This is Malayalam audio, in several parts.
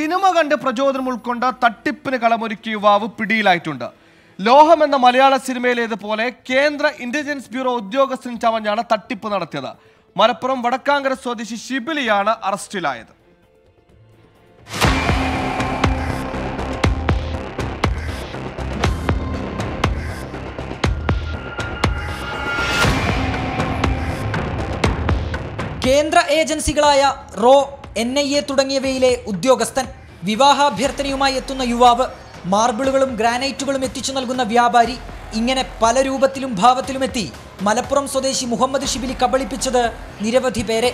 സിനിമ കണ്ട് പ്രചോദനം ഉൾക്കൊണ്ട് തട്ടിപ്പിന് കളമൊരുക്കിയ യുവാവ് പിടിയിലായിട്ടുണ്ട് ലോഹം എന്ന മലയാള സിനിമയിലേതുപോലെ കേന്ദ്ര ഇന്റലിജൻസ് ബ്യൂറോ ഉദ്യോഗസ്ഥൻ ചമഞ്ഞാണ് തട്ടിപ്പ് നടത്തിയത് മലപ്പുറം വടക്കാങ്കര സ്വദേശി ഷിബിലിയാണ് അറസ്റ്റിലായത് കേന്ദ്ര ഏജൻസികളായ റോ എൻ ഐ എ തുടങ്ങിയവയിലെ ഉദ്യോഗസ്ഥൻ വിവാഹാഭ്യർത്ഥനയുമായി എത്തുന്ന യുവാവ് മാർബിളുകളും ഗ്രാനൈറ്റുകളും എത്തിച്ചു നൽകുന്ന വ്യാപാരി ഇങ്ങനെ പല രൂപത്തിലും ഭാവത്തിലും എത്തി മലപ്പുറം സ്വദേശി മുഹമ്മദ് ഷിബിലി കബളിപ്പിച്ചത് നിരവധി പേരെ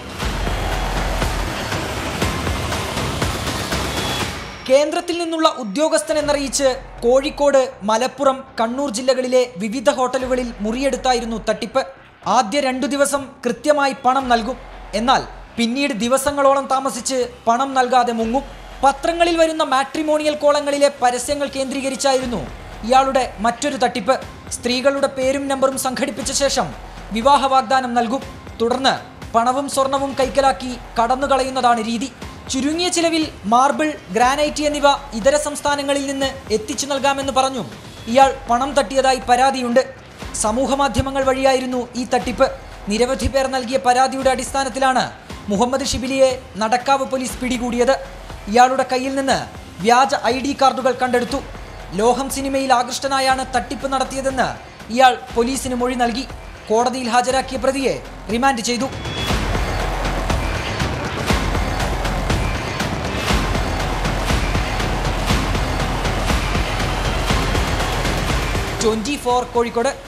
കേന്ദ്രത്തിൽ നിന്നുള്ള ഉദ്യോഗസ്ഥൻ എന്നറിയിച്ച് കോഴിക്കോട് മലപ്പുറം കണ്ണൂർ ജില്ലകളിലെ വിവിധ ഹോട്ടലുകളിൽ മുറിയെടുത്തായിരുന്നു തട്ടിപ്പ് ആദ്യ രണ്ടു ദിവസം കൃത്യമായി പണം നൽകും എന്നാൽ പിന്നീട് ദിവസങ്ങളോളം താമസിച്ച് പണം നൽകാതെ മുങ്ങും പത്രങ്ങളിൽ വരുന്ന മാട്രിമോണിയൽ കോളങ്ങളിലെ പരസ്യങ്ങൾ കേന്ദ്രീകരിച്ചായിരുന്നു ഇയാളുടെ മറ്റൊരു തട്ടിപ്പ് സ്ത്രീകളുടെ പേരും നമ്പറും സംഘടിപ്പിച്ച ശേഷം വിവാഹ വാഗ്ദാനം നൽകും തുടർന്ന് പണവും സ്വർണവും കൈക്കലാക്കി കടന്നുകളയുന്നതാണ് രീതി ചുരുങ്ങിയ ചിലവിൽ മാർബിൾ ഗ്രാനൈറ്റ് എന്നിവ ഇതര സംസ്ഥാനങ്ങളിൽ നിന്ന് എത്തിച്ചു നൽകാമെന്ന് പറഞ്ഞു ഇയാൾ പണം തട്ടിയതായി പരാതിയുണ്ട് സമൂഹ മാധ്യമങ്ങൾ വഴിയായിരുന്നു ഈ തട്ടിപ്പ് നിരവധി പേർ നൽകിയ പരാതിയുടെ അടിസ്ഥാനത്തിലാണ് മുഹമ്മദ് ഷിബിലിയെ നടക്കാവ് പോലീസ് പിടികൂടിയത് ഇയാളുടെ കയ്യിൽ നിന്ന് വ്യാജ ഐ ഡി കാർഡുകൾ കണ്ടെടുത്തു ലോഹം സിനിമയിൽ ആകൃഷ്ടനായാണ് തട്ടിപ്പ് നടത്തിയതെന്ന് ഇയാൾ പോലീസിന് മൊഴി നൽകി കോടതിയിൽ ഹാജരാക്കിയ പ്രതിയെ റിമാൻഡ് ചെയ്തു ട്വന്റി ഫോർ കോഴിക്കോട്